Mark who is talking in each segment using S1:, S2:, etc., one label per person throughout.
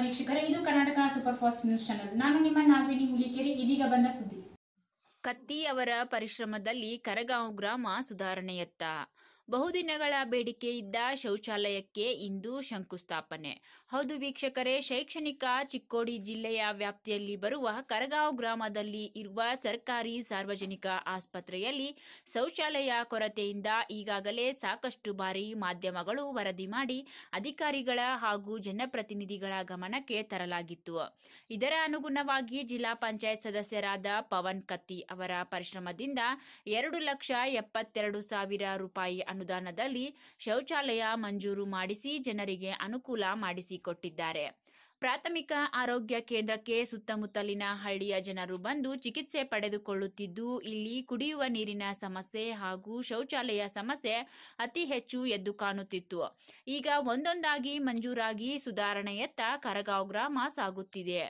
S1: ವೀಕ್ಷಕರೇ ಇದು Karnataka super fast news channel ನಾನು ನಿಮ್ಮ ನಾಗವೇಣಿ ಹುಲಿಕೆರೆ ಇದೀಗ ಬಂದ ಸುದ್ದಿ
S2: ಕತ್ತಿ ಅವರ ಪರಿಶ್ರಮದಲ್ಲಿ ಕರಗಾಂವ್ ಗ್ರಾಮ ಸುಧಾರಣೆಯತ್ತ ಬಹುದಿನಗಳ ಬೇಡಿಕೆ ಇದ್ದ ಶೌಚಾಲಯಕ್ಕೆ ಇಂದು ಶಂಕುಸ್ಥಾಪನೆ ಹೌದು ವೀಕ್ಷಕರೇ ಶೈಕ್ಷಣಿಕ ಚಿಕ್ಕೋಡಿ ಜಿಲ್ಲೆಯ ವ್ಯಾಪ್ತಿಯಲ್ಲಿ ಬರುವ ಕರಗಾಂವ್ ಗ್ರಾಮದಲ್ಲಿ ಇರುವ ಸರ್ಕಾರಿ ಸಾರ್ವಜನಿಕ ಆಸ್ಪತ್ರೆಯಲ್ಲಿ ಶೌಚಾಲಯ ಕೊರತೆಯಿಂದ ಈಗಾಗಲೇ ಸಾಕಷ್ಟು ಬಾರಿ ಮಾಧ್ಯಮಗಳು ವರದಿ ಮಾಡಿ ಅಧಿಕಾರಿಗಳ ಹಾಗೂ ಜನಪ್ರತಿನಿಧಿಗಳ ಗಮನಕ್ಕೆ ತರಲಾಗಿತ್ತು ಇದರ ಅನುಗುಣವಾಗಿ ಜಿಲ್ಲಾ ಪಂಚಾಯತ್ ಸದಸ್ಯರಾದ ಪವನ್ ಕತ್ತಿ ಅವರ ಪರಿಶ್ರಮದಿಂದ ಎರಡು ಲಕ್ಷ ಎಪ್ಪತ್ತೆರಡು ಸಾವಿರ ರೂಪಾಯಿ ಅನುದಾನದಲ್ಲಿ ಶೌಚಾಲಯ ಮಂಜೂರು ಮಾಡಿಸಿ ಜನರಿಗೆ ಅನುಕೂಲ ಮಾಡಿಸಿಕೊಟ್ಟಿದ್ದಾರೆ ಪ್ರಾಥಮಿಕ ಆರೋಗ್ಯ ಕೇಂದ್ರಕ್ಕೆ ಸುತ್ತಮುತ್ತಲಿನ ಹಳ್ಳಿಯ ಜನರು ಬಂದು ಚಿಕಿತ್ಸೆ ಪಡೆದುಕೊಳ್ಳುತ್ತಿದ್ದು ಇಲ್ಲಿ ಕುಡಿಯುವ ನೀರಿನ ಸಮಸ್ಯೆ ಹಾಗೂ ಶೌಚಾಲಯ ಸಮಸ್ಯೆ ಅತಿ ಹೆಚ್ಚು ಎದ್ದು ಕಾಣುತ್ತಿತ್ತು ಈಗ ಒಂದೊಂದಾಗಿ ಮಂಜೂರಾಗಿ ಸುಧಾರಣೆಯತ್ತ ಕರಗಾಂವ್ ಗ್ರಾಮ ಸಾಗುತ್ತಿದೆ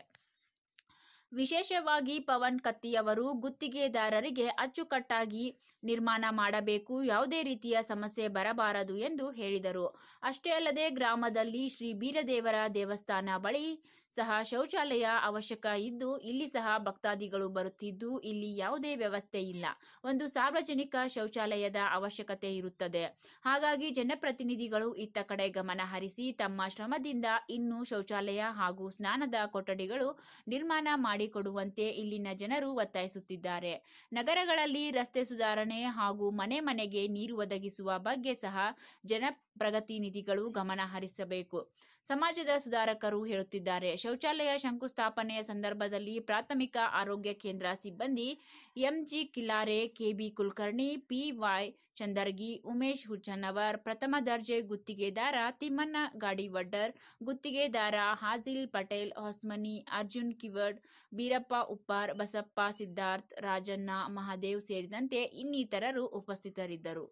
S2: ವಿಶೇಷವಾಗಿ ಪವನ್ ಕತ್ತಿ ಅವರು ಗುತ್ತಿಗೆದಾರರಿಗೆ ಅಚ್ಚುಕಟ್ಟಾಗಿ ನಿರ್ಮಾಣ ಮಾಡಬೇಕು ಯಾವುದೇ ರೀತಿಯ ಸಮಸ್ಯೆ ಬರಬಾರದು ಎಂದು ಹೇಳಿದರು ಅಷ್ಟೇ ಅಲ್ಲದೆ ಗ್ರಾಮದಲ್ಲಿ ಶ್ರೀ ಬೀರದೇವರ ದೇವಸ್ಥಾನ ಬಳಿ ಸಹ ಶೌಚಾಲಯ ಅವಶ್ಯಕ ಇದ್ದು ಇಲ್ಲಿ ಸಹ ಭಕ್ತಾದಿಗಳು ಬರುತ್ತಿದ್ದು ಇಲ್ಲಿ ಯಾವುದೇ ವ್ಯವಸ್ಥೆ ಇಲ್ಲ ಒಂದು ಸಾರ್ವಜನಿಕ ಶೌಚಾಲಯದ ಅವಶ್ಯಕತೆ ಇರುತ್ತದೆ ಹಾಗಾಗಿ ಜನಪ್ರತಿನಿಧಿಗಳು ಇತ್ತ ಕಡೆ ಗಮನ ಹರಿಸಿ ತಮ್ಮ ಶ್ರಮದಿಂದ ಇನ್ನೂ ಶೌಚಾಲಯ ಹಾಗೂ ಸ್ನಾನದ ಕೊಠಡಿಗಳು ನಿರ್ಮಾಣ ಮಾಡಿಕೊಡುವಂತೆ ಇಲ್ಲಿನ ಜನರು ಒತ್ತಾಯಿಸುತ್ತಿದ್ದಾರೆ ನಗರಗಳಲ್ಲಿ ರಸ್ತೆ ಸುಧಾರಣೆ ಹಾಗೂ ಮನೆ ಮನೆಗೆ ನೀರು ಒದಗಿಸುವ ಬಗ್ಗೆ ಸಹ ಜನಪ್ರತಿನಿಧಿಗಳು ಗಮನ ಹರಿಸಬೇಕು ಸಮಾಜದ ಸುಧಾರಕರು ಹೇಳುತ್ತಿದ್ದಾರೆ ಶೌಚಾಲಯ ಶಂಕುಸ್ಥಾಪನೆಯ ಸಂದರ್ಭದಲ್ಲಿ ಪ್ರಾಥಮಿಕ ಆರೋಗ್ಯ ಕೇಂದ್ರ ಸಿಬ್ಬಂದಿ M G Kilare K B Kulkarni P Y Chandargi Umesh Huchannavar ಪ್ರಥಮ ದರ್ಜೆ ಗುತ್ತಿಗೆದಾರ ತಿಮ್ಮಣ್ಣ ಗಾಡಿವಡ್ಡರ್ ಗುತ್ತಿಗೆದಾರ ಹಾಜಿಲ್ ಪಟೇಲ್ ಹೊಸ್ಮನಿ ಅರ್ಜುನ್ ಕಿವಡ್ ಬೀರಪ್ಪ ಉಪ್ಪಾರ್ ಬಸಪ್ಪ ಸಿದ್ಧಾರ್ಥ್ ರಾಜಣ್ಣ ಮಹಾದೇವ್ ಸೇರಿದಂತೆ ಇನ್ನಿತರರು ಉಪಸ್ಥಿತರಿದ್ದರು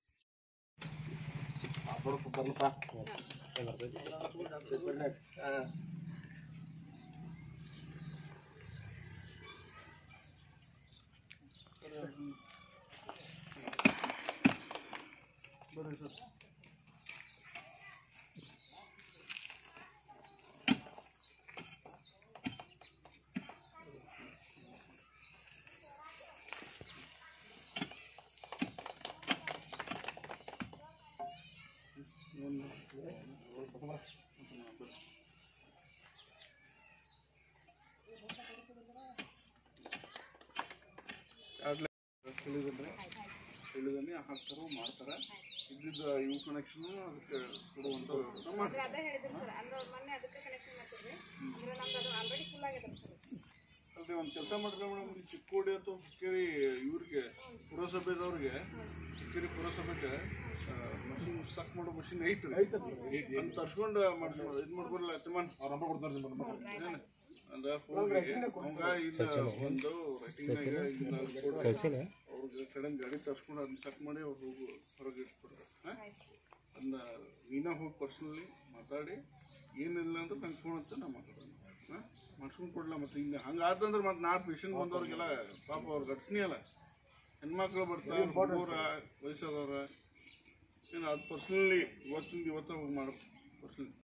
S3: ತಿಳಿದ್ರೆ ತಿಳಿದನೆ ಹಾಕ್ತಾರೋ ಮಾಡ್ತಾರೆ ಇದ್ದಿದ್ದ ಇವು ಕನೆಕ್ಷನ್ ಅದಕ್ಕೆ ಕೊಡುವಂತ ನಮ್ಮ
S4: ಅದೇ ಹೇಳಿದ್ರು ಸರ್ ಅಂದ್ರೆ ಅವ್ರ ಮೊನ್ನೆ ಅದಕ್ಕೆ ಕನೆಕ್ಷನ್ ಮಾಡ್ತಿದ್ರಿ ಅಂದ್ರೆ ನಮ್ದು ಅದು ಆಲ್ರೆಡಿ ಫುಲ್ ಆಗಿದೆ ಸರ್
S3: ಅಲ್ರಿ ಒಂದು ಕೆಲಸ ಮಾಡ್ರಿ ಮೇಡಮ್ ಈ ಚಿಕ್ಕೋಡಿ ಅಥವಾ ಹುಕ್ಕೇರಿ ಇವ್ರಿಗೆ ಪುರಸಭೆದವ್ರಿಗೆ ಹುಕ್ಕೇರಿ ಪುರಸಭೆಗೆ ಮಷಿನ್ ಸ್ಟಾಕ್ ಮಾಡೋ ಮಷಿನ್ ಐತ್ರಿ ಅಂತ ತರ್ಸ್ಕೊಂಡು ಮಾಡಿಸ್ಬೋದು ಇದು ಮಾಡ್ಕೊಡಲ್ಲ ತಿಮ್ಮನ್ ಅವ್ರ ನಂಬರ್ ಕೊಡ್ತಾರೆ ನಿಮ್ಮ ನಂಬರ್ ಅಂದ್ರೆ ಹೋಗಿ ಅವಂಗ ಇದು ಒಂದು ರೈಟಿಂಗ್ನಾಗ ಅವ್ರಿಗೆ ಕಡೆ ಗಾಡಿ ತರ್ಸ್ಕೊಂಡು ಅದನ್ನ ಚೆಕ್ ಮಾಡಿ ಅವ್ರು ಹೋಗಿ ಹೊರಗೆ ಇಟ್ಬಿಡ್ತಾರೆ ಹಾಂ ಅದನ್ನ ನೀನ ಹೋಗಿ ಪರ್ಸ್ನಲಿ ಮಾತಾಡಿ ಏನಿಲ್ಲ ಅಂದ್ರೆ ನಂಗೆ ಫೋನ್ ಹಚ್ಚ ನಾ ಮಾತಾಡೋಣ ಹಾಂ ಮಾಡ್ಸ್ಕೊಂಡು ಕೊಡ್ಲ ಮತ್ತೆ ಹಿಂಗೆ ಹಂಗೆ ಆತಂದ್ರೆ ಮತ್ತೆ ನಾ ಪೇಷಂಟ್ ಬಂದವ್ರಿಗೆಲ್ಲ ಪಾಪ ಅವ್ರು ಗಟ್ಸ್ನಿ ಅಲ್ಲ ಹೆಣ್ಮಕ್ಳು ಬರ್ತಾರೆ ಹುಡುಗರ ವಯಸ್ಸಾದವ್ರ ಏನು ಅದು ಪರ್ಸ್ನಲಿ ಇವತ್ತಿಂದ ಇವತ್ತು ಹೋಗಿ ಮಾಡೋ ಪರ್ಸ್ನಲಿ